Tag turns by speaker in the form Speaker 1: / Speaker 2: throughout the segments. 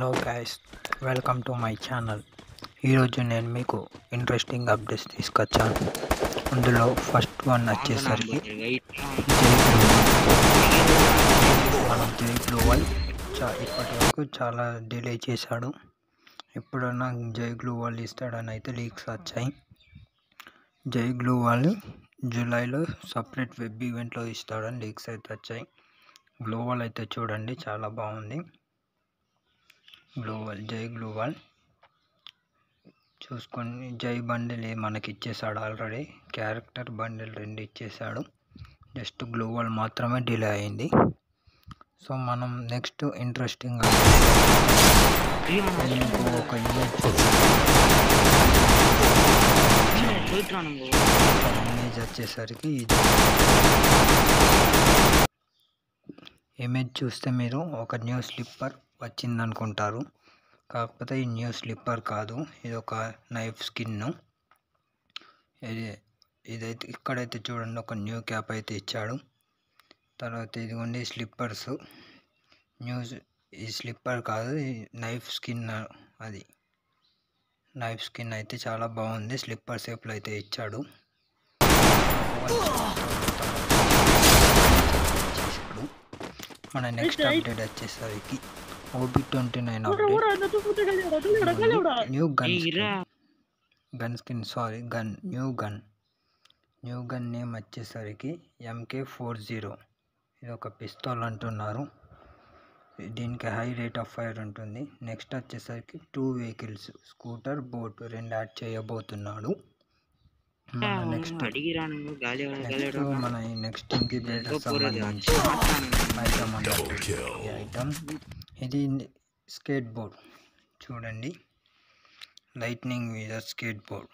Speaker 1: hello guys welcome to my channel ఈరోజు నేను మీకు ఇంట్రెస్టింగ్ అప్డేట్స్ తీసుకొచ్చాను అందులో ఫస్ట్ వన్ వచ్చేసరికి జై గ్లోబల్ మనం జై గ్లోబల్ చా ఇప్పటి వరకు చాలా డిలే చేశాడు ఎప్పుడన్నా జై గ్లోబల్ ఇస్తాడని అయితే లీక్స్ వచ్చాయి జై గ్లోబల్ జూలైలో సపరేట్ వెబ్ ఈవెంట్లో ఇస్తాడని లీక్స్ అయితే వచ్చాయి గ్లోబల్ అయితే చూడండి చాలా బాగుంది గ్లోబల్ జై గ్లోబల్ చూసుకొని జై బండిల్ మనకి ఇచ్చేసాడు ఆల్రెడీ క్యారెక్టర్ బండిల్ రెండు ఇచ్చేసాడు జస్ట్ గ్లోబల్ మాత్రమే డిలే అయింది సో మనం నెక్స్ట్ ఇంట్రెస్టింగ్ మీకు ఒక ఇమేజ్ ఇమేజ్ వచ్చేసరికి ఇది ఇమేజ్ చూస్తే మీరు ఒక న్యూ స్లిప్పర్ వచ్చింది అనుకుంటారు కాకపోతే ఈ న్యూ స్లిప్పర్ కాదు ఇది ఒక నైఫ్ స్కిన్ ఇది ఇదైతే ఇక్కడైతే చూడండి ఒక న్యూ క్యాప్ అయితే ఇచ్చాడు తర్వాత ఇదిగోండి స్లిప్పర్స్ న్యూ ఈ స్లిప్పర్ కాదు ఈ నైఫ్ స్కిన్ అది నైఫ్ స్కిన్ అయితే చాలా బాగుంది స్లిప్పర్ షేప్లో అయితే ఇచ్చాడు చేశాడు మన నెక్స్ట్ అప్డేట్ వచ్చేసరికి OB twenty nine update new gun gun skin sorry gun new gun new gun name వచ్చేసరికి ఎంకే ఫోర్ జీరో ఇది ఒక పిస్తోల్ అంటున్నారు దీనికి హై రేట్ ఆఫ్ ఫైర్ ఉంటుంది నెక్స్ట్ వచ్చేసరికి టూ వెహికల్స్ స్కూటర్ బోట్ రెండు యాడ్ చేయబోతున్నాడు మన నెక్స్ట్ నెక్స్ట్ మన ఈ నెక్స్ట్ ఇంక్యుబేటర్ సంబంధించి ఐటమ్ అన్నట్టు ఈ ఐటమ్ ఇది స్కేట్ బోర్డ్ చూడండి లైట్నింగ్ మీద స్కేట్ బోర్డ్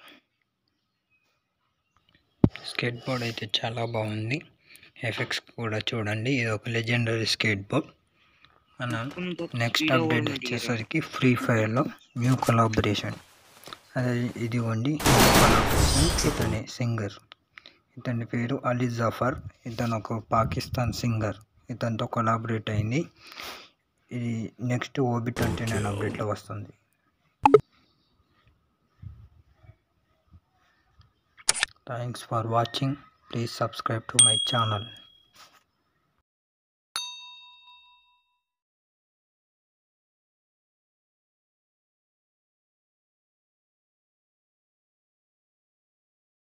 Speaker 1: స్కేట్ బోర్డ్ అయితే చాలా బాగుంది ఎఫెక్ట్స్ కూడా చూడండి ఇది ఒక లెజెండరీ స్కేట్ బోర్డ్ మన నెక్స్ట్ అప్డేట్ వచ్చేసరికి ఫ్రీ ఫైర్లో న్యూ కొలాబరేషన్ అదే ఇదిగోండి ఇతని సింగర్ ఇతని పేరు అలీ జఫర్ ఇతను ఒక పాకిస్తాన్ సింగర్ ఇతనితో కొలాబరేట్ అయింది ఇది నెక్స్ట్ ఓబీ ట్వంటీ నైన్ అప్డేట్లో వస్తుంది thanks for watching please subscribe to my channel